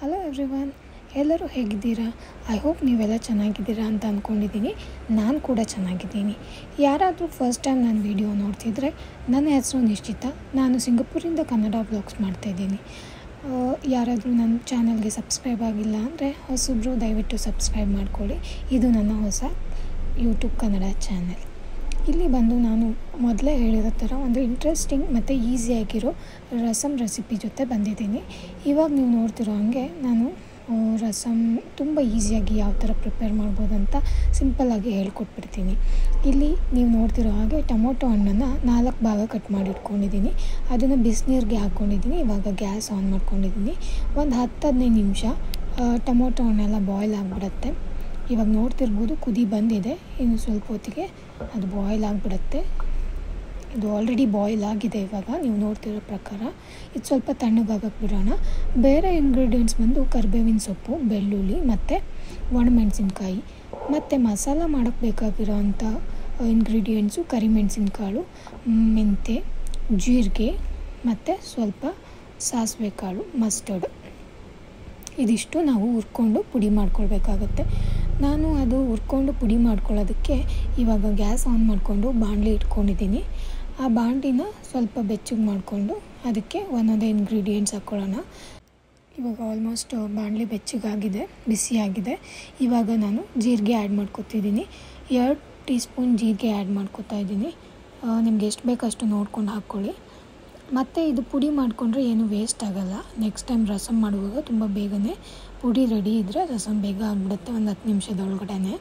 hello everyone ಎಲ್ಲರೂ ಹೇಗಿದ್ದೀರಾ I hope ನೀವೆಲ್ಲ ಚೆನ್ನಾಗಿದ್ದೀರಾ ಅಂತ ಅಂದ್ಕೊಂಡಿದ್ದೀನಿ ನಾನು ಕೂಡ ಚೆನ್ನಾಗಿದ್ದೀನಿ ಯಾರಾದರೂ ಫಸ್ಟ್ ಟೈಮ್ ನನ್ನ ವಿಡಿಯೋ ನೋಡ್ತಿದ್ರೆ ನನ್ನ ಹೆಸರು ನಿಶ್ಚಿತ ನಾನು ಸಿಂಗಪುರಿಂದ ಕನ್ನಡ ಬ್ಲಾಗ್ಸ್ ಮಾಡ್ತಾಯಿದ್ದೀನಿ ಯಾರಾದರೂ ನನ್ನ ಚಾನಲ್ಗೆ ಸಬ್ಸ್ಕ್ರೈಬ್ ಆಗಿಲ್ಲ ಅಂದರೆ ಹೊಸಬ್ರು ದಯವಿಟ್ಟು ಸಬ್ಸ್ಕ್ರೈಬ್ ಮಾಡ್ಕೊಳ್ಳಿ ಇದು ನನ್ನ ಹೊಸ ಯೂಟ್ಯೂಬ್ ಕನ್ನಡ ಚಾನೆಲ್ ಇಲ್ಲಿ ಬಂದು ನಾನು ಮೊದಲೇ ಹೇಳಿರೋ ಥರ ಒಂದು ಇಂಟ್ರೆಸ್ಟಿಂಗ್ ಮತ್ತು ಈಸಿಯಾಗಿರೋ ರಸಮ್ ರೆಸಿಪಿ ಜೊತೆ ಬಂದಿದ್ದೀನಿ ಇವಾಗ ನೀವು ನೋಡ್ತಿರೋ ಹಾಗೆ ನಾನು ಆ, ರಸಮ್ ತುಂಬ ಈಸಿಯಾಗಿ ಯಾವ ಥರ ಪ್ರಿಪೇರ್ ಮಾಡ್ಬೋದು ಅಂತ ಸಿಂಪಲ್ಲಾಗಿ ಹೇಳ್ಕೊಟ್ಬಿಡ್ತೀನಿ ಇಲ್ಲಿ ನೀವು ನೋಡ್ತಿರೋ ಹಾಗೆ ಟೊಮೊಟೊ ಹಣ್ಣನ್ನು ನಾಲ್ಕು ಭಾಗ ಕಟ್ ಮಾಡಿ ಇಟ್ಕೊಂಡಿದ್ದೀನಿ ಅದನ್ನು ಬಿಸಿನೀರಿಗೆ ಹಾಕ್ಕೊಂಡಿದ್ದೀನಿ ಇವಾಗ ಗ್ಯಾಸ್ ಆನ್ ಮಾಡ್ಕೊಂಡಿದ್ದೀನಿ ಒಂದು ಹತ್ತು ಹದಿನೈದು ನಿಮಿಷ ಟೊಮೊಟೊ ಹಣ್ಣೆಲ್ಲ ಬಾಯ್ಲ್ ಆಗಿಬಿಡತ್ತೆ ಇವಾಗ ನೋಡ್ತಿರ್ಬೋದು ಕುದಿ ಬಂದಿದೆ ಇನ್ನು ಸ್ವಲ್ಪ ಹೊತ್ತಿಗೆ ಅದು ಬಾಯ್ಲ್ ಆಗಿಬಿಡುತ್ತೆ ಇದು ಆಲ್ರೆಡಿ ಬಾಯ್ಲ್ ಆಗಿದೆ ಇವಾಗ ನೀವು ನೋಡ್ತಿರೋ ಪ್ರಕಾರ ಇದು ಸ್ವಲ್ಪ ತಣ್ಣಗಾಗಕ್ಕೆ ಬಿಡೋಣ ಬೇರೆ ಇಂಗ್ರೀಡಿಯೆಂಟ್ಸ್ ಬಂದು ಕರಿಬೇವಿನ ಸೊಪ್ಪು ಬೆಳ್ಳುಳ್ಳಿ ಮತ್ತು ಒಣಮೆಣಸಿನ್ಕಾಯಿ ಮತ್ತು ಮಸಾಲ ಮಾಡೋಕ್ಕೆ ಬೇಕಾಗಿರೋ ಅಂಥ ಇಂಗ್ರೀಡಿಯೆಂಟ್ಸು ಕರಿಮೆಣಸಿನ್ಕಾಳು ಮೆಂತೆ ಜೀರಿಗೆ ಮತ್ತು ಸ್ವಲ್ಪ ಸಾಸಿವೆ ಕಾಳು ಮಸ್ಟರ್ಡ್ ಇದಿಷ್ಟು ನಾವು ಹುರ್ಕೊಂಡು ಪುಡಿ ಮಾಡ್ಕೊಳ್ಬೇಕಾಗತ್ತೆ ನಾನು ಅದು ಹುರ್ಕೊಂಡು ಪುಡಿ ಮಾಡ್ಕೊಳ್ಳೋದಕ್ಕೆ ಇವಾಗ ಗ್ಯಾಸ್ ಆನ್ ಮಾಡಿಕೊಂಡು ಬಾಣಲಿ ಇಟ್ಕೊಂಡಿದ್ದೀನಿ ಆ ಬಾಣಲಿನ ಸ್ವಲ್ಪ ಬೆಚ್ಚಗೆ ಮಾಡಿಕೊಂಡು ಅದಕ್ಕೆ ಒಂದೊಂದೇ ಇಂಗ್ರೀಡಿಯೆಂಟ್ಸ್ ಹಾಕ್ಕೊಳ್ಳೋಣ ಇವಾಗ ಆಲ್ಮೋಸ್ಟ್ ಬಾಣಲಿ ಬೆಚ್ಚಗಾಗಿದೆ ಬಿಸಿಯಾಗಿದೆ ಇವಾಗ ನಾನು ಜೀರಿಗೆ ಆ್ಯಡ್ ಮಾಡ್ಕೊತಿದ್ದೀನಿ ಎರಡು ಟೀ ಸ್ಪೂನ್ ಜೀರಿಗೆ ಆ್ಯಡ್ ಮಾಡ್ಕೊತಾ ಇದ್ದೀನಿ ನಿಮ್ಗೆ ಎಷ್ಟು ಬೇಕಷ್ಟು ನೋಡ್ಕೊಂಡು ಹಾಕ್ಕೊಳ್ಳಿ ಮತ್ತು ಇದು ಪುಡಿ ಮಾಡಿಕೊಂಡ್ರೆ ಏನು ವೇಸ್ಟ್ ಆಗೋಲ್ಲ ನೆಕ್ಸ್ಟ್ ಟೈಮ್ ರಸಮ್ ಮಾಡುವಾಗ ತುಂಬ ಬೇಗನೆ ಪುಡಿ ರೆಡಿ ಇದ್ದರೆ ರಸಮ್ ಬೇಗ ಆಗಿಬಿಡುತ್ತೆ ಒಂದು ಹತ್ತು ನಿಮಿಷದೊಳಗಡೆ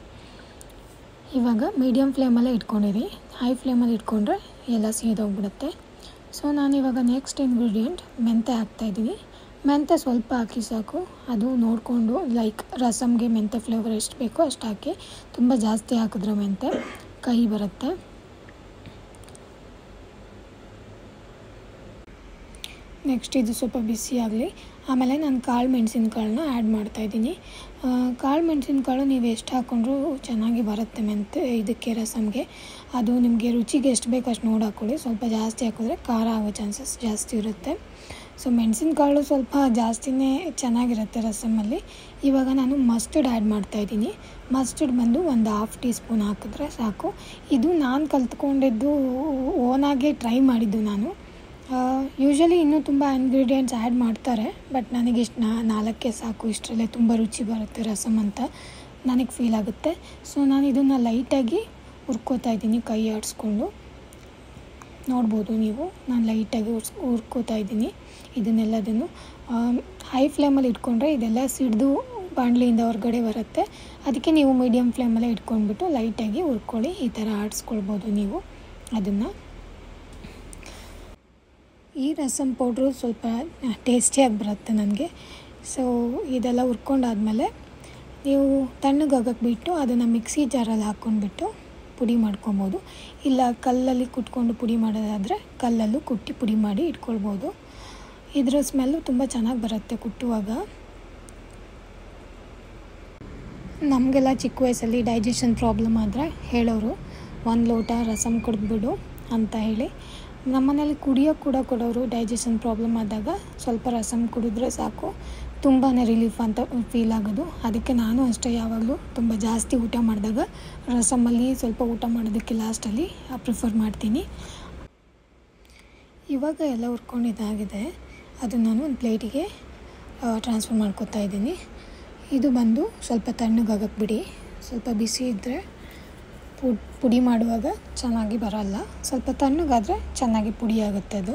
ಇವಾಗ ಮೀಡಿಯಮ್ ಫ್ಲೇಮಲ್ಲೇ ಇಟ್ಕೊಂಡಿರಿ ಹೈ ಫ್ಲೇಮಲ್ಲಿ ಇಟ್ಕೊಂಡ್ರೆ ಎಲ್ಲ ಸೀದೋಗ್ಬಿಡುತ್ತೆ ಸೊ ನಾನಿವಾಗ ನೆಕ್ಸ್ಟ್ ಇಂಗ್ರೀಡಿಯೆಂಟ್ ಮೆಂತೆ ಹಾಕ್ತಾಯಿದ್ದೀನಿ ಮೆಂತೆ ಸ್ವಲ್ಪ ಹಾಕಿ ಸಾಕು ಅದು ನೋಡಿಕೊಂಡು ಲೈಕ್ ರಸಮ್ಗೆ ಮೆಂತೆ ಫ್ಲೇವರ್ ಎಷ್ಟು ಬೇಕೋ ಅಷ್ಟು ಹಾಕಿ ತುಂಬ ಜಾಸ್ತಿ ಹಾಕಿದ್ರೆ ಮೆಂತೆ ಕಹಿ ಬರುತ್ತೆ ನೆಕ್ಸ್ಟ್ ಇದು ಸ್ವಲ್ಪ ಬಿಸಿ ಆಗಲಿ ಆಮೇಲೆ ನಾನು ಕಾಳು ಮೆಣಸಿನ್ಕಾಳನ್ನ ಆ್ಯಡ್ ಮಾಡ್ತಾಯಿದ್ದೀನಿ ಕಾಳು ಮೆಣಸಿನ್ಕಾಳು ನೀವು ಎಷ್ಟು ಹಾಕ್ಕೊಂಡ್ರೂ ಚೆನ್ನಾಗಿ ಬರುತ್ತೆ ಮೆಂತೆ ಇದಕ್ಕೆ ರಸಮ್ಗೆ ಅದು ನಿಮಗೆ ರುಚಿಗೆ ಎಷ್ಟು ಬೇಕು ಅಷ್ಟು ನೋಡಿ ಹಾಕ್ಕೊಳ್ಳಿ ಸ್ವಲ್ಪ ಜಾಸ್ತಿ ಹಾಕಿದ್ರೆ ಖಾರ ಆಗೋ ಚಾನ್ಸಸ್ ಜಾಸ್ತಿ ಇರುತ್ತೆ ಸೊ ಮೆಣಸಿನ್ಕಾಳು ಸ್ವಲ್ಪ ಜಾಸ್ತಿನೇ ಚೆನ್ನಾಗಿರುತ್ತೆ ರಸಮಲ್ಲಿ ಇವಾಗ ನಾನು ಮಸ್ಟರ್ಡ್ ಆ್ಯಡ್ ಮಾಡ್ತಾಯಿದ್ದೀನಿ ಮಸ್ಟರ್ಡ್ ಬಂದು ಒಂದು ಹಾಫ್ ಟೀ ಸ್ಪೂನ್ ಹಾಕಿದ್ರೆ ಸಾಕು ಇದು ನಾನು ಕಲ್ತ್ಕೊಂಡಿದ್ದು ಓನಾಗೆ ಟ್ರೈ ಮಾಡಿದ್ದು ನಾನು ಯೂಶ್ವಲಿ ಇನ್ನೂ ತುಂಬ ಇಂಗ್ರೀಡಿಯೆಂಟ್ಸ್ ಆ್ಯಡ್ ಮಾಡ್ತಾರೆ ಬಟ್ ನನಗೆ ಇಷ್ಟು ನಾಲ್ಕೇ ಸಾಕು ಇಷ್ಟರಲ್ಲೇ ತುಂಬ ರುಚಿ ಬರುತ್ತೆ ರಸಮ್ ಅಂತ ನನಗೆ ಫೀಲ್ ಆಗುತ್ತೆ ಸೊ ನಾನು ಇದನ್ನು ಲೈಟಾಗಿ ಹುರ್ಕೋತಾ ಇದ್ದೀನಿ ಕೈ ಆಡಿಸ್ಕೊಂಡು ನೋಡ್ಬೋದು ನೀವು ನಾನು ಲೈಟಾಗಿ ಉರ್ಸ್ ಹುರ್ಕೋತಾ ಇದ್ದೀನಿ ಇದನ್ನೆಲ್ಲದನ್ನು ಹೈ ಫ್ಲೇಮಲ್ಲಿ ಇಟ್ಕೊಂಡ್ರೆ ಇದೆಲ್ಲ ಸಿಡಿದು ಬಾಣಲಿಯಿಂದ ಹೊರಗಡೆ ಬರುತ್ತೆ ಅದಕ್ಕೆ ನೀವು ಮೀಡಿಯಮ್ ಫ್ಲೇಮಲ್ಲೇ ಇಟ್ಕೊಂಡ್ಬಿಟ್ಟು ಲೈಟಾಗಿ ಹುರ್ಕೊಳ್ಳಿ ಈ ಥರ ಆಡಿಸ್ಕೊಳ್ಬೋದು ನೀವು ಅದನ್ನು ಈ ರಸಮ್ ಪೌಡ್ರು ಸ್ವಲ್ಪ ಟೇಸ್ಟಿಯಾಗಿ ಬರುತ್ತೆ ನನಗೆ ಸೊ ಇದೆಲ್ಲ ಹುರ್ಕೊಂಡಾದ್ಮೇಲೆ ನೀವು ತಣ್ಣಗಾಗಕ್ಕೆ ಬಿಟ್ಟು ಅದನ್ನು ಮಿಕ್ಸಿ ಜಾರಲ್ಲಿ ಹಾಕ್ಕೊಂಡ್ಬಿಟ್ಟು ಪುಡಿ ಮಾಡ್ಕೊಬೋದು ಇಲ್ಲ ಕಲ್ಲಲ್ಲಿ ಕುಟ್ಕೊಂಡು ಪುಡಿ ಮಾಡೋದಾದರೆ ಕಲ್ಲಲ್ಲೂ ಕುಟ್ಟಿ ಪುಡಿ ಮಾಡಿ ಇಟ್ಕೊಳ್ಬೋದು ಇದರ ಸ್ಮೆಲ್ಲು ತುಂಬ ಚೆನ್ನಾಗಿ ಬರುತ್ತೆ ಕುಟ್ಟುವಾಗ ನಮಗೆಲ್ಲ ಚಿಕ್ಕ ವಯಸ್ಸಲ್ಲಿ ಡೈಜೆಷನ್ ಪ್ರಾಬ್ಲಮ್ ಆದರೆ ಹೇಳೋರು ಒಂದು ಲೋಟ ರಸಮ್ ಕುಡಿದ್ಬಿಡು ಅಂತ ಹೇಳಿ ನಮ್ಮನೇಲಿ ಕುಡಿಯೋಕ್ಕೆ ಕೂಡ ಕೊಡೋರು ಡೈಜೆಷನ್ ಪ್ರಾಬ್ಲಮ್ ಆದಾಗ ಸ್ವಲ್ಪ ರಸಮ್ ಕುಡಿದ್ರೆ ಸಾಕು ತುಂಬಾ ರಿಲೀಫ್ ಅಂತ ಫೀಲ್ ಆಗೋದು ಅದಕ್ಕೆ ನಾನು ಅಷ್ಟೇ ಯಾವಾಗಲೂ ತುಂಬ ಜಾಸ್ತಿ ಊಟ ಮಾಡಿದಾಗ ರಸಮಲ್ಲಿ ಸ್ವಲ್ಪ ಊಟ ಮಾಡೋದಕ್ಕೆ ಲಾಸ್ಟಲ್ಲಿ ಪ್ರಿಫರ್ ಮಾಡ್ತೀನಿ ಇವಾಗ ಎಲ್ಲ ಹುರ್ಕೊಂಡಿದ್ದಾಗಿದೆ ಅದು ನಾನು ಒಂದು ಪ್ಲೇಟಿಗೆ ಟ್ರಾನ್ಸ್ಫರ್ ಮಾಡ್ಕೊತಾ ಇದ್ದೀನಿ ಇದು ಬಂದು ಸ್ವಲ್ಪ ತಣ್ಣಗಾಗಕ್ಕೆ ಬಿಡಿ ಸ್ವಲ್ಪ ಬಿಸಿ ಇದ್ದರೆ ಪುಡಿ ಮಾಡುವಾಗ ಚೆನ್ನಾಗಿ ಬರಲ್ಲ ಸ್ವಲ್ಪ ತಣ್ಣಗಾದರೆ ಚೆನ್ನಾಗಿ ಪುಡಿ ಆಗುತ್ತೆ ಅದು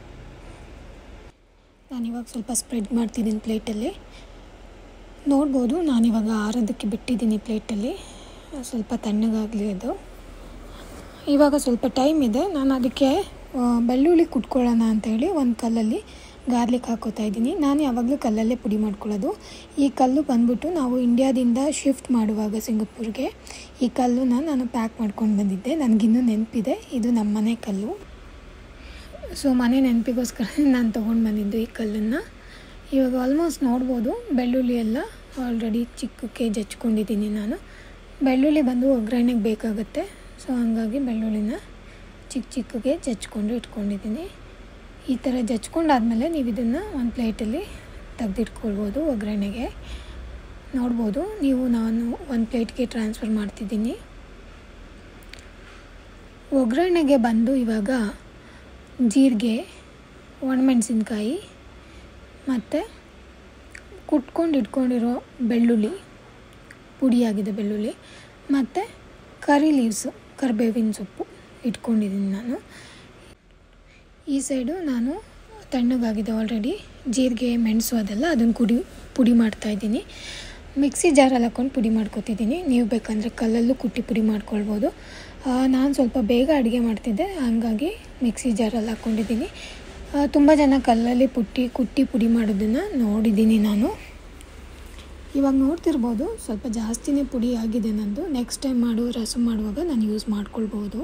ನಾನಿವಾಗ ಸ್ವಲ್ಪ ಸ್ಪ್ರೆಡ್ ಮಾಡ್ತಿದ್ದೀನಿ ಪ್ಲೇಟಲ್ಲಿ ನೋಡ್ಬೋದು ನಾನಿವಾಗ ಆರೋದಕ್ಕೆ ಬಿಟ್ಟಿದ್ದೀನಿ ಪ್ಲೇಟಲ್ಲಿ ಸ್ವಲ್ಪ ತಣ್ಣಗಾಗಲಿ ಅದು ಇವಾಗ ಸ್ವಲ್ಪ ಟೈಮ್ ಇದೆ ನಾನು ಅದಕ್ಕೆ ಬೆಳ್ಳುಳ್ಳಿ ಕುಟ್ಕೊಳ್ಳೋಣ ಅಂತೇಳಿ ಒಂದು ಕಲ್ಲಲ್ಲಿ ಗಾರ್ಲಿಕ್ ಹಾಕೋತಾ ಇದ್ದೀನಿ ನಾನು ಯಾವಾಗಲೂ ಕಲ್ಲಲ್ಲೇ ಪುಡಿ ಮಾಡ್ಕೊಳ್ಳೋದು ಈ ಕಲ್ಲು ಬಂದ್ಬಿಟ್ಟು ನಾವು ಇಂಡ್ಯಾದಿಂದ ಶಿಫ್ಟ್ ಮಾಡುವಾಗ ಸಿಂಗಪುರ್ಗೆ ಈ ಕಲ್ಲನ್ನ ನಾನು ಪ್ಯಾಕ್ ಮಾಡ್ಕೊಂಡು ಬಂದಿದ್ದೆ ನನಗಿನ್ನೂ ನೆನಪಿದೆ ಇದು ನಮ್ಮ ಮನೆ ಕಲ್ಲು ಸೊ ಮನೆ ನೆನಪಿಗೋಸ್ಕರ ನಾನು ತೊಗೊಂಡು ಬಂದಿದ್ದು ಈ ಕಲ್ಲನ್ನು ಇವಾಗ ಆಲ್ಮೋಸ್ಟ್ ನೋಡ್ಬೋದು ಬೆಳ್ಳುಳ್ಳಿ ಎಲ್ಲ ಆಲ್ರೆಡಿ ಚಿಕ್ಕಕ್ಕೆ ಜಚ್ಕೊಂಡಿದ್ದೀನಿ ನಾನು ಬೆಳ್ಳುಳ್ಳಿ ಬಂದು ಒಗ್ಗರಣೆಗೆ ಬೇಕಾಗುತ್ತೆ ಸೊ ಹಂಗಾಗಿ ಬೆಳ್ಳುಳ್ಳಿನ ಚಿಕ್ಕ ಚಿಕ್ಕಗೆ ಜಚ್ಕೊಂಡು ಇಟ್ಕೊಂಡಿದ್ದೀನಿ ಈ ಥರ ಜಚ್ಕೊಂಡಾದಮೇಲೆ ನೀವು ಇದನ್ನು ಒಂದು ಪ್ಲೇಟಲ್ಲಿ ತೆಗೆದಿಟ್ಕೊಳ್ಬೋದು ಒಗ್ಗರಣೆಗೆ ನೋಡ್ಬೋದು ನೀವು ನಾನು ಒಂದು ಪ್ಲೇಟ್ಗೆ ಟ್ರಾನ್ಸ್ಫರ್ ಮಾಡ್ತಿದ್ದೀನಿ ಒಗ್ಗರಣೆಗೆ ಬಂದು ಇವಾಗ ಜೀರಿಗೆ ಒಣಮೆಣಸಿನ್ಕಾಯಿ ಮತ್ತು ಕುಟ್ಕೊಂಡು ಇಟ್ಕೊಂಡಿರೋ ಬೆಳ್ಳುಳ್ಳಿ ಪುಡಿಯಾಗಿದೆ ಬೆಳ್ಳುಳ್ಳಿ ಮತ್ತು ಕರಿ ಲೀವ್ಸು ಕರಿಬೇವಿನ ಸೊಪ್ಪು ಇಟ್ಕೊಂಡಿದ್ದೀನಿ ನಾನು ಈ ಸೈಡು ನಾನು ತಣ್ಣಗಾಗಿದೆ ಆಲ್ರೆಡಿ ಜೀರಿಗೆ ಮೆಣಸು ಅದೆಲ್ಲ ಅದನ್ನು ಕುಡಿ ಪುಡಿ ಮಾಡ್ತಾಯಿದ್ದೀನಿ ಮಿಕ್ಸಿ ಜಾರಲ್ಲಿ ಹಾಕ್ಕೊಂಡು ಪುಡಿ ಮಾಡ್ಕೊತಿದ್ದೀನಿ ನೀವು ಬೇಕಂದರೆ ಕಲ್ಲಲ್ಲೂ ಕುಟ್ಟಿ ಪುಡಿ ಮಾಡ್ಕೊಳ್ಬೋದು ನಾನು ಸ್ವಲ್ಪ ಬೇಗ ಅಡುಗೆ ಮಾಡ್ತಿದ್ದೆ ಹಾಗಾಗಿ ಮಿಕ್ಸಿ ಜಾರಲ್ಲಿ ಹಾಕ್ಕೊಂಡಿದ್ದೀನಿ ತುಂಬ ಜನ ಕಲ್ಲಲ್ಲಿ ಪುಟ್ಟಿ ಕುಟ್ಟಿ ಪುಡಿ ಮಾಡೋದನ್ನು ನೋಡಿದ್ದೀನಿ ನಾನು ಇವಾಗ ನೋಡ್ತಿರ್ಬೋದು ಸ್ವಲ್ಪ ಜಾಸ್ತಿನೇ ಪುಡಿ ಆಗಿದೆ ನಂದು ನೆಕ್ಸ್ಟ್ ಟೈಮ್ ಮಾಡು ರಸಮ್ ಮಾಡುವಾಗ ನಾನು ಯೂಸ್ ಮಾಡ್ಕೊಳ್ಬೋದು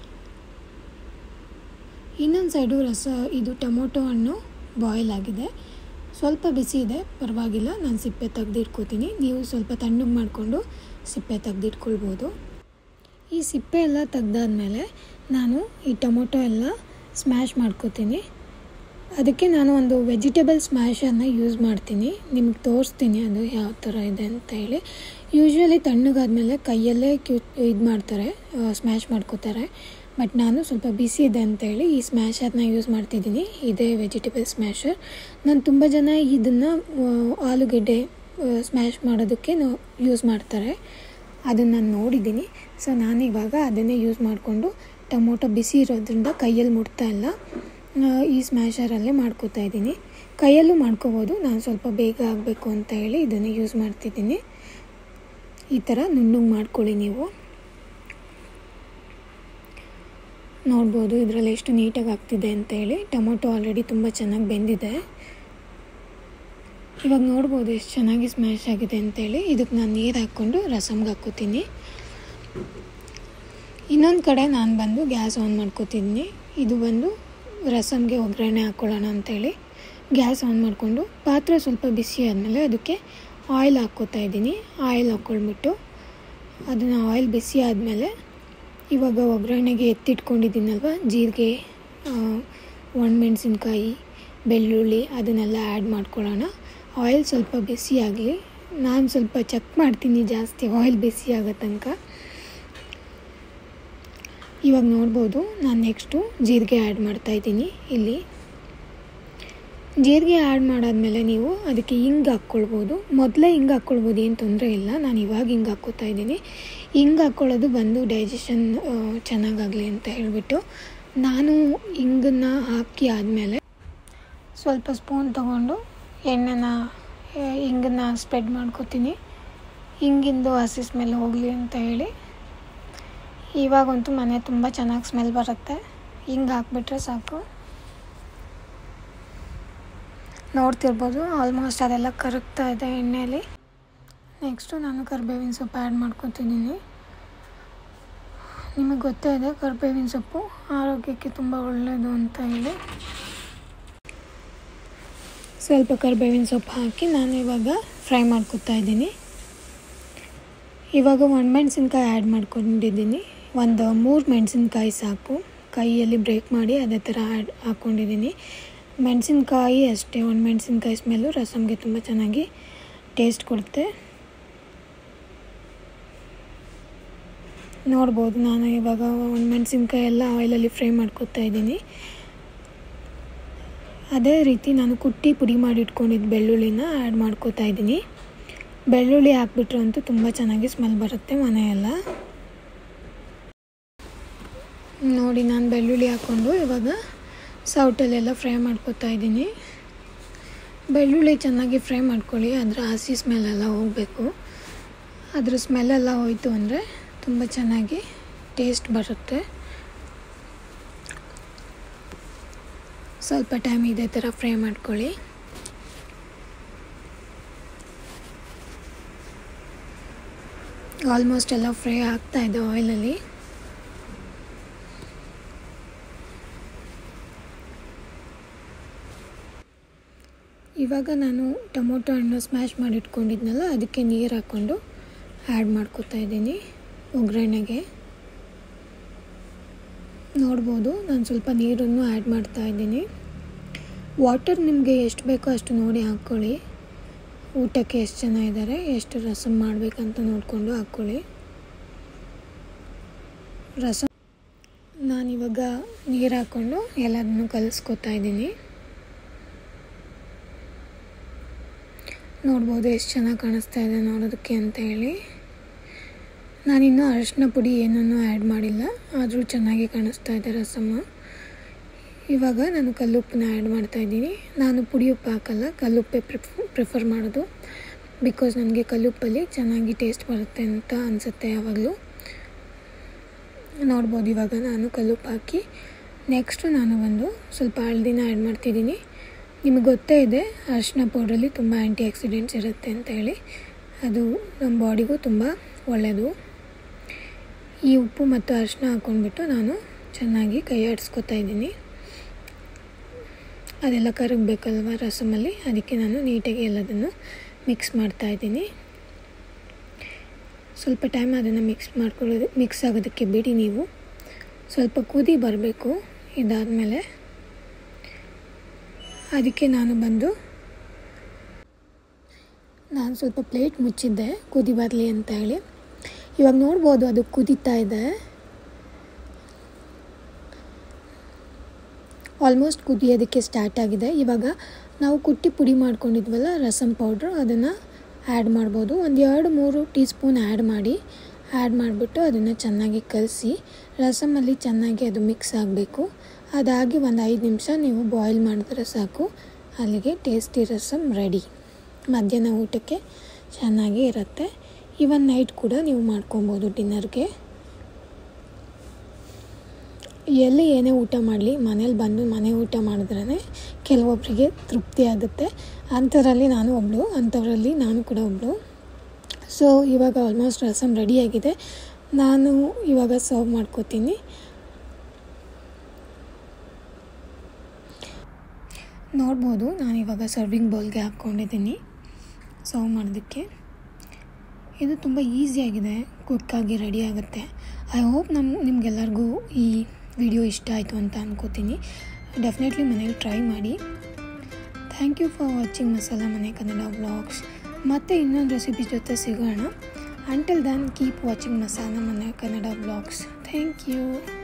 ಇನ್ನೊಂದು ಸೈಡು ರಸ ಇದು ಟೊಮೊಟೊ ಹಣ್ಣು ಬಾಯ್ಲ್ ಆಗಿದೆ ಸ್ವಲ್ಪ ಬಿಸಿ ಇದೆ ಪರವಾಗಿಲ್ಲ ನಾನು ಸಿಪ್ಪೆ ತೆಗೆದಿಟ್ಕೋತೀನಿ ನೀವು ಸ್ವಲ್ಪ ತಣ್ಣಗೆ ಮಾಡಿಕೊಂಡು ಸಿಪ್ಪೆ ತೆಗೆದಿಟ್ಕೊಳ್ಬೋದು ಈ ಸಿಪ್ಪೆ ಎಲ್ಲ ತೆಗ್ದಾದ್ಮೇಲೆ ನಾನು ಈ ಟೊಮೊಟೊ ಎಲ್ಲ ಸ್ಮ್ಯಾಶ್ ಮಾಡ್ಕೋತೀನಿ ಅದಕ್ಕೆ ನಾನು ಒಂದು ವೆಜಿಟೇಬಲ್ ಸ್ಮ್ಯಾಶನ್ನು ಯೂಸ್ ಮಾಡ್ತೀನಿ ನಿಮಗೆ ತೋರಿಸ್ತೀನಿ ಅದು ಯಾವ ಥರ ಇದೆ ಅಂತ ಹೇಳಿ ಯೂಶ್ವಲಿ ತಣ್ಣಗಾದ್ಮೇಲೆ ಕೈಯಲ್ಲೇ ಕ್ಯೂ ಇದು ಮಾಡ್ತಾರೆ ಸ್ಮ್ಯಾಶ್ ಮಾಡ್ಕೋತಾರೆ ಬಟ್ ನಾನು ಸ್ವಲ್ಪ ಬಿಸಿ ಇದೆ ಅಂತೇಳಿ ಈ ಸ್ಮ್ಯಾಶರ್ನ ಯೂಸ್ ಮಾಡ್ತಿದ್ದೀನಿ ಇದೇ ವೆಜಿಟೇಬಲ್ ಸ್ಮ್ಯಾಶರ್ ನಾನು ತುಂಬ ಜನ ಇದನ್ನು ಆಲೂಗೆಡ್ಡೆ ಸ್ಮ್ಯಾಶ್ ಮಾಡೋದಕ್ಕೆ ಯೂಸ್ ಮಾಡ್ತಾರೆ ಅದನ್ನು ನಾನು ನೋಡಿದ್ದೀನಿ ಸೊ ನಾನು ಇವಾಗ ಅದನ್ನೇ ಯೂಸ್ ಮಾಡಿಕೊಂಡು ಟೊಮೊಟೊ ಬಿಸಿ ಇರೋದ್ರಿಂದ ಕೈಯಲ್ಲಿ ಮುಟ್ತಾ ಇಲ್ಲ ಈ ಸ್ಮ್ಯಾಶರಲ್ಲೇ ಮಾಡ್ಕೋತಾ ಇದ್ದೀನಿ ಕೈಯಲ್ಲೂ ಮಾಡ್ಕೋಬೋದು ನಾನು ಸ್ವಲ್ಪ ಬೇಗ ಆಗಬೇಕು ಅಂತ ಹೇಳಿ ಇದನ್ನು ಯೂಸ್ ಮಾಡ್ತಿದ್ದೀನಿ ಈ ಥರ ನುಣ್ಣಗೆ ಮಾಡ್ಕೊಳ್ಳಿ ನೀವು ನೋಡ್ಬೋದು ಇದರಲ್ಲಿ ಎಷ್ಟು ನೀಟಾಗಿ ಆಗ್ತಿದೆ ಅಂತ ಹೇಳಿ ಟೊಮೊಟೊ ಆಲ್ರೆಡಿ ತುಂಬ ಚೆನ್ನಾಗಿ ಬೆಂದಿದೆ ಇವಾಗ ನೋಡ್ಬೋದು ಎಷ್ಟು ಚೆನ್ನಾಗಿ ಸ್ಮ್ಯಾಶ್ ಆಗಿದೆ ಅಂತೇಳಿ ಇದಕ್ಕೆ ನಾನು ನೀರು ಹಾಕ್ಕೊಂಡು ರಸಮ್ಗೆ ಹಾಕ್ಕೋತೀನಿ ಇನ್ನೊಂದು ಕಡೆ ನಾನು ಬಂದು ಗ್ಯಾಸ್ ಆನ್ ಮಾಡ್ಕೋತಿದ್ದೀನಿ ಇದು ಬಂದು ರಸಮ್ಗೆ ಒಗ್ಗರಣೆ ಹಾಕ್ಕೊಳ್ಳೋಣ ಅಂತೇಳಿ ಗ್ಯಾಸ್ ಆನ್ ಮಾಡಿಕೊಂಡು ಪಾತ್ರೆ ಸ್ವಲ್ಪ ಬಿಸಿ ಆದಮೇಲೆ ಅದಕ್ಕೆ ಆಯಿಲ್ ಹಾಕ್ಕೋತಾ ಇದ್ದೀನಿ ಆಯಿಲ್ ಹಾಕ್ಕೊಳ್ಬಿಟ್ಟು ಅದನ್ನು ಆಯಿಲ್ ಬಿಸಿ ಆದಮೇಲೆ ಇವಾಗ ಒಗ್ಗರಣೆಗೆ ಎತ್ತಿಟ್ಕೊಂಡಿದ್ದೀನಲ್ವ ಜೀರಿಗೆ ಒಣಮೆಣಸಿನ್ಕಾಯಿ ಬೆಳ್ಳುಳ್ಳಿ ಅದನ್ನೆಲ್ಲ ಆ್ಯಡ್ ಮಾಡ್ಕೊಳ್ಳೋಣ ಆಯಿಲ್ ಸ್ವಲ್ಪ ಬಿಸಿ ಆಗಲಿ ನಾನು ಸ್ವಲ್ಪ ಚೆಕ್ ಮಾಡ್ತೀನಿ ಜಾಸ್ತಿ ಆಯಿಲ್ ಬಿಸಿ ಆಗೋ ತನಕ ಇವಾಗ ನೋಡ್ಬೋದು ನಾನು ನೆಕ್ಸ್ಟು ಜೀರಿಗೆ ಆ್ಯಡ್ ಮಾಡ್ತಾಯಿದ್ದೀನಿ ಇಲ್ಲಿ ಜೀರಿಗೆ ಆ್ಯಡ್ ಮಾಡಾದ್ಮೇಲೆ ನೀವು ಅದಕ್ಕೆ ಹಿಂಗೆ ಹಾಕ್ಕೊಳ್ಬೋದು ಮೊದಲೇ ಹಿಂಗೆ ಹಾಕ್ಕೊಳ್ಬೋದು ಏನು ತೊಂದರೆ ಇಲ್ಲ ನಾನು ಇವಾಗ ಹಿಂಗೆ ಹಾಕ್ಕೋತಾ ಇದ್ದೀನಿ ಹಿಂಗೆ ಹಾಕ್ಕೊಳ್ಳೋದು ಬಂದು ಡೈಜೆಷನ್ ಚೆನ್ನಾಗಾಗಲಿ ಅಂತ ಹೇಳಿಬಿಟ್ಟು ನಾನು ಹಿಂಗನ್ನು ಹಾಕಿ ಆದಮೇಲೆ ಸ್ವಲ್ಪ ಸ್ಪೂನ್ ತೊಗೊಂಡು ಎಣ್ಣೆನ ಹಿಂಗನ್ನು ಸ್ಪ್ರೆಡ್ ಮಾಡ್ಕೋತೀನಿ ಹಿಂಗಿಂದು ಹಸಿ ಸ್ಮೆಲ್ ಹೋಗಲಿ ಅಂತ ಹೇಳಿ ಇವಾಗಂತೂ ಮನೆ ತುಂಬ ಚೆನ್ನಾಗಿ ಸ್ಮೆಲ್ ಬರುತ್ತೆ ಹಿಂಗೆ ಹಾಕ್ಬಿಟ್ರೆ ಸಾಕು ನೋಡ್ತಿರ್ಬೋದು ಆಲ್ಮೋಸ್ಟ್ ಅದೆಲ್ಲ ಕರಗ್ತಾ ಇದೆ ಎಣ್ಣೆಯಲ್ಲಿ ನೆಕ್ಸ್ಟು ನಾನು ಕರಿಬೇವಿನ ಸೊಪ್ಪು ಆ್ಯಡ್ ಮಾಡ್ಕೊತಿದ್ದೀನಿ ನಿಮಗೆ ಗೊತ್ತೇ ಇದೆ ಕರಿಬೇವಿನ ಸೊಪ್ಪು ಆರೋಗ್ಯಕ್ಕೆ ತುಂಬ ಒಳ್ಳೆಯದು ಅಂತ ಹೇಳಿ ಸ್ವಲ್ಪ ಕರಿಬೇವಿನ ಸೊಪ್ಪು ಹಾಕಿ ನಾನು ಇವಾಗ ಫ್ರೈ ಮಾಡ್ಕೊತಾ ಇದ್ದೀನಿ ಇವಾಗ ಒಣಮೆಣ್ಸಿನ್ಕಾಯಿ ಆ್ಯಡ್ ಮಾಡ್ಕೊಂಡಿದ್ದೀನಿ ಒಂದು ಮೂರು ಮೆಣಸಿನ್ಕಾಯಿ ಸಾಕು ಕೈಯಲ್ಲಿ ಬ್ರೇಕ್ ಮಾಡಿ ಅದೇ ಥರ ಆ್ಯಡ್ ಹಾಕ್ಕೊಂಡಿದ್ದೀನಿ ಮೆಣಸಿನ್ಕಾಯಿ ಅಷ್ಟೇ ಒಣಮೆಣ್ಸಿನ್ಕಾಯಿ ಸ್ಮೆಲ್ಲು ರಸಮ್ಗೆ ತುಂಬ ಚೆನ್ನಾಗಿ ಟೇಸ್ಟ್ ಕೊಡುತ್ತೆ ನೋಡ್ಬೋದು ನಾನು ಇವಾಗ ಒಣಮೆಣ್ಸಿನ್ಕಾಯಿ ಎಲ್ಲ ಆಯಿಲಲ್ಲಿ ಫ್ರೈ ಮಾಡ್ಕೊತಾ ಇದ್ದೀನಿ ಅದೇ ರೀತಿ ನಾನು ಕುಟ್ಟಿ ಪುಡಿ ಮಾಡಿ ಇಟ್ಕೊಂಡಿದ್ದ ಬೆಳ್ಳುಳ್ಳಿನ ಆ್ಯಡ್ ಮಾಡ್ಕೋತಾ ಇದ್ದೀನಿ ಬೆಳ್ಳುಳ್ಳಿ ಹಾಕ್ಬಿಟ್ರು ಅಂತೂ ತುಂಬ ಚೆನ್ನಾಗಿ ಸ್ಮೆಲ್ ಬರುತ್ತೆ ಮನೆಯೆಲ್ಲ ನೋಡಿ ನಾನು ಬೆಳ್ಳುಳ್ಳಿ ಹಾಕ್ಕೊಂಡು ಇವಾಗ ಸೌಟಲ್ಲೆಲ್ಲ ಫ್ರೈ ಮಾಡ್ಕೊತಾ ಇದ್ದೀನಿ ಬೆಳ್ಳುಳ್ಳಿ ಚೆನ್ನಾಗಿ ಫ್ರೈ ಮಾಡ್ಕೊಳ್ಳಿ ಅದರ ಹಸಿ ಸ್ಮೆಲ್ಲೆಲ್ಲ ಹೋಗಬೇಕು ಅದ್ರ ಸ್ಮೆಲ್ಲೆಲ್ಲ ಹೋಯಿತು ಅಂದರೆ ತುಂಬ ಚೆನ್ನಾಗಿ ಟೇಸ್ಟ್ ಬರುತ್ತೆ ಸ್ವಲ್ಪ ಟೈಮ್ ಇದೇ ಥರ ಫ್ರೈ ಮಾಡ್ಕೊಳ್ಳಿ ಆಲ್ಮೋಸ್ಟ್ ಎಲ್ಲ ಫ್ರೈ ಆಗ್ತಾ ಇದೆ ಆಯಿಲಲ್ಲಿ ಇವಾಗ ನಾನು ಟೊಮೊಟೊ ಹಣ್ಣು ಸ್ಮ್ಯಾಶ್ ಮಾಡಿ ಇಟ್ಕೊಂಡಿದ್ನಲ್ಲ ಅದಕ್ಕೆ ನೀರು ಹಾಕ್ಕೊಂಡು ಆ್ಯಡ್ ಮಾಡ್ಕೊತಾ ಇದ್ದೀನಿ ಒಗ್ಗರಣೆಗೆ ನೋಡ್ಬೋದು ನಾನು ಸ್ವಲ್ಪ ನೀರನ್ನು ಆ್ಯಡ್ ಮಾಡ್ತಾ ಇದ್ದೀನಿ ವಾಟರ್ ನಿಮಗೆ ಎಷ್ಟು ಬೇಕೋ ಅಷ್ಟು ನೋಡಿ ಹಾಕ್ಕೊಳ್ಳಿ ಊಟಕ್ಕೆ ಎಷ್ಟು ಜನ ಇದ್ದಾರೆ ಎಷ್ಟು ರಸಮ್ ಮಾಡಬೇಕಂತ ನೋಡಿಕೊಂಡು ಹಾಕ್ಕೊಳ್ಳಿ ರಸಮ್ ನಾನಿವಾಗ ನೀರು ಹಾಕ್ಕೊಂಡು ಎಲ್ಲದನ್ನು ಕಲಿಸ್ಕೊತಾ ಇದ್ದೀನಿ ನೋಡ್ಬೋದು ಎಷ್ಟು ಚೆನ್ನಾಗಿ ಕಾಣಿಸ್ತಾ ಇದೆ ನೋಡೋದಕ್ಕೆ ಅಂತ ಹೇಳಿ ನಾನಿನ್ನೂ ಅರಿಶಿನ ಪುಡಿ ಏನನ್ನೂ ಆ್ಯಡ್ ಮಾಡಿಲ್ಲ ಆದರೂ ಚೆನ್ನಾಗಿ ಕಾಣಿಸ್ತಾ ಇದೆ ರಸಮ್ಮ ಇವಾಗ ನಾನು ಕಲ್ಲುಪ್ಪನ್ನ ಆ್ಯಡ್ ಮಾಡ್ತಾಯಿದ್ದೀನಿ ನಾನು ಪುಡಿ ಉಪ್ಪು ಹಾಕಲ್ಲ ಕಲ್ಲುಪ್ಪೆ ಪ್ರಿಫ್ ಪ್ರಿಫರ್ ಮಾಡೋದು ಬಿಕಾಸ್ ನನಗೆ ಕಲ್ಲುಪ್ಪಲ್ಲಿ ಚೆನ್ನಾಗಿ ಟೇಸ್ಟ್ ಬರುತ್ತೆ ಅಂತ ಅನಿಸುತ್ತೆ ಯಾವಾಗಲೂ ನೋಡ್ಬೋದು ಇವಾಗ ನಾನು ಕಲ್ಲುಪ್ಪು ಹಾಕಿ ನೆಕ್ಸ್ಟು ನಾನು ಒಂದು ಸ್ವಲ್ಪ ಹಳದಿನ ಆ್ಯಡ್ ಮಾಡ್ತಿದ್ದೀನಿ ನಿಮಗೆ ಗೊತ್ತೇ ಇದೆ ಅರಿಶಿನ ಪೌಡ್ರಲ್ಲಿ ತುಂಬ ಆ್ಯಂಟಿ ಆಕ್ಸಿಡೆಂಟ್ಸ್ ಇರುತ್ತೆ ಅಂತ ಹೇಳಿ ಅದು ನಮ್ಮ ಬಾಡಿಗೂ ತುಂಬ ಒಳ್ಳೆಯದು ಈ ಉಪ್ಪು ಮತ್ತು ಅರಿಶಿನ ಹಾಕ್ಕೊಂಡ್ಬಿಟ್ಟು ನಾನು ಚೆನ್ನಾಗಿ ಕೈ ಆಡಿಸ್ಕೊತಾ ಇದ್ದೀನಿ ಅದೆಲ್ಲ ಕರಗಬೇಕಲ್ವ ರಸಮಲ್ಲಿ ಅದಕ್ಕೆ ನಾನು ನೀಟಾಗಿ ಎಲ್ಲದನ್ನು ಮಿಕ್ಸ್ ಮಾಡ್ತಾ ಇದ್ದೀನಿ ಸ್ವಲ್ಪ ಟೈಮ್ ಅದನ್ನು ಮಿಕ್ಸ್ ಮಾಡ್ಕೊಳ್ಳೋದು ಮಿಕ್ಸ್ ಆಗೋದಕ್ಕೆ ಬಿಡಿ ನೀವು ಸ್ವಲ್ಪ ಕುದಿ ಬರಬೇಕು ಇದಾದಮೇಲೆ ಅದಕ್ಕೆ ನಾನು ಬಂದು ನಾನು ಸ್ವಲ್ಪ ಪ್ಲೇಟ್ ಮುಚ್ಚಿದ್ದೆ ಕುದಿ ಬರಲಿ ಅಂತ ಹೇಳಿ ಇವಾಗ ನೋಡ್ಬೋದು ಅದು ಕುದೀತಾ ಇದೆ ಆಲ್ಮೋಸ್ಟ್ ಕುದಿಯೋದಕ್ಕೆ ಸ್ಟಾರ್ಟ್ ಆಗಿದೆ ಇವಾಗ ನಾವು ಕುಟ್ಟಿ ಪುಡಿ ಮಾಡ್ಕೊಂಡಿದ್ವಲ್ಲ ರಸಮ್ ಪೌಡ್ರು ಅದನ್ನು ಆ್ಯಡ್ ಮಾಡ್ಬೋದು ಒಂದು ಎರಡು ಮೂರು ಟೀ ಸ್ಪೂನ್ ಆ್ಯಡ್ ಮಾಡಿ ಆ್ಯಡ್ ಮಾಡಿಬಿಟ್ಟು ಅದನ್ನು ಚೆನ್ನಾಗಿ ಕಲಸಿ ರಸಮಲ್ಲಿ ಚೆನ್ನಾಗಿ ಅದು ಮಿಕ್ಸ್ ಆಗಬೇಕು ಅದಾಗಿ ಒಂದು ಐದು ನಿಮಿಷ ನೀವು ಬಾಯ್ಲ್ ಮಾಡಿದ್ರೆ ಸಾಕು ಅಲ್ಲಿಗೆ ಟೇಸ್ಟಿ ರಸಮ್ ರೆಡಿ ಮಧ್ಯಾಹ್ನ ಊಟಕ್ಕೆ ಚೆನ್ನಾಗಿ ಇರುತ್ತೆ ಇವನ್ ನೈಟ್ ಕೂಡ ನೀವು ಮಾಡ್ಕೊಬೋದು ಡಿನ್ನರ್ಗೆ ಎಲ್ಲಿ ಏನೇ ಊಟ ಮಾಡಲಿ ಮನೇಲಿ ಬಂದು ಮನೆ ಊಟ ಮಾಡಿದ್ರೇ ಕೆಲವೊಬ್ಬರಿಗೆ ತೃಪ್ತಿ ಆಗುತ್ತೆ ಅಂಥದ್ರಲ್ಲಿ ನಾನು ಒಬ್ಬಳು ಅಂಥವರಲ್ಲಿ ನಾನು ಕೂಡ ಒಬ್ಬಳು ಸೊ ಇವಾಗ ಆಲ್ಮೋಸ್ಟ್ ರಸಮ್ ರೆಡಿಯಾಗಿದೆ ನಾನು ಇವಾಗ ಸರ್ವ್ ಮಾಡ್ಕೋತೀನಿ ನೋಡ್ಬೋದು ನಾನು ಇವಾಗ ಸರ್ವಿಂಗ್ ಬೌಲ್ಗೆ ಹಾಕ್ಕೊಂಡಿದ್ದೀನಿ ಸರ್ವ್ ಮಾಡೋದಕ್ಕೆ ಇದು ತುಂಬ ಈಸಿಯಾಗಿದೆ ಕ್ವಿಕ್ಕಾಗಿ ರೆಡಿ ಆಗುತ್ತೆ ಐ ಹೋಪ್ ನಮ್ಮ ನಿಮಗೆಲ್ಲರಿಗೂ ಈ ವಿಡಿಯೋ ಇಷ್ಟ ಆಯಿತು ಅಂತ ಅನ್ಕೋತೀನಿ ಡೆಫಿನೆಟ್ಲಿ ಮನೇಲಿ ಟ್ರೈ ಮಾಡಿ thank you for watching Masala Mane Kannada vlogs ಮತ್ತು ಇನ್ನೊಂದು ರೆಸಿಪಿ ಜೊತೆ ಸಿಗೋಣ until then keep watching Masala Mane Kannada vlogs thank you